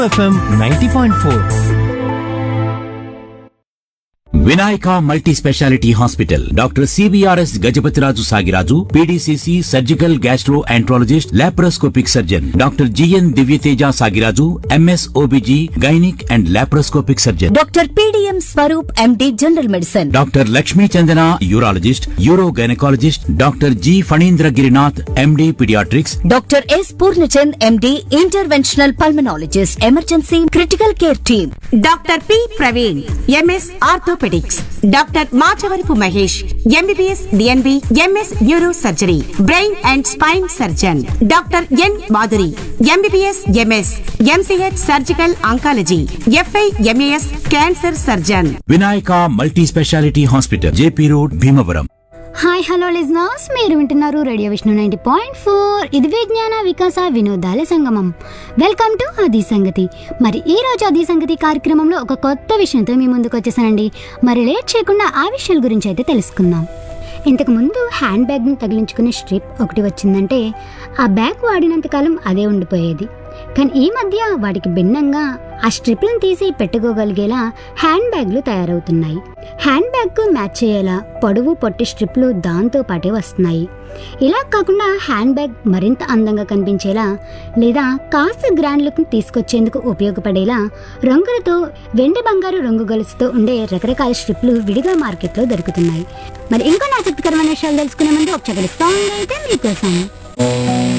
FM ninety point four Vinayaka multi speciality hospital doctor CBRS Gajapathiraju Sagiraju PDCC surgical gastroenterologist laparoscopic surgeon doctor GN Divyateja Sagiraju MS OBG gynaec and laparoscopic surgeon doctor PDM Swaroop MD general medicine doctor Lakshmi Chandana urologist uro gynaecologist doctor G Phanindra Girinath MD paediatrics doctor S Purnachand MD interventional pulmonologist emergency critical care team doctor P Praveen MS orthopaedics doctor Machavarapu Mahesh MBBS DNB MS neuro surgery brain and spine surgeon doctor N Madhuri MBBS MS MCh surgical oncology FI MAS cancer surgeon Vinayaka multi speciality hospital JP road Bhimavaram hi hello listeners మీరు వింటున్నారు radio Vishnu ninety point four ఇది విజ్ఞాన వికాస వినోదాల సంగమం welcome to అది సంగతి మరి ఈ రోజు అది సంగతి కార్యక్రమంలో ఒక కొత్త విషయంతో మీ ముందుకు వచ్చేసానండి మరి లేట్ చేయకుండా ఆ విషయాల గురించి అయితే తెలుసుకుందాం ఇంతకు ముందు హ్యాండ్ బ్యాగ్ని తగిలించుకునే స్ట్రిప్ ఒకటి వచ్చిందంటే ఆ బ్యాగ్ వాడినంతకాలం అదే ఉండిపోయేది కానీ ఈ మధ్య వాటికి భిన్నంగా ఆ స్ట్రిప్లను తీసి పెట్టుకోగలిగేలా హ్యాండ్ బ్యాగ్లు తయారవుతున్నాయి హ్యాండ్ బ్యాగ్కు మ్యాచ్ అయ్యేలా పొడవు పొట్టి స్ట్రిప్లు దాంతో పాటే వస్తున్నాయి ఇలా కాకుండా హ్యాండ్ బ్యాగ్ మరింత అందంగా కనిపించేలా లేదా కాస్త గ్రాండ్ లుక్ని తీసుకొచ్చేందుకు ఉపయోగపడేలా రంగులతో వెండి బంగారు రంగు గొలుసుతో ఉండే రకరకాల స్ట్రిప్లు విడిగా మార్కెట్లో దొరుకుతున్నాయి మరి ఇంకొన్ని ఆసక్తికరమైన విషయాలు తెలుసుకునే ముందు ఒక చక్కటి సాంగ్ అయితే మీకోసం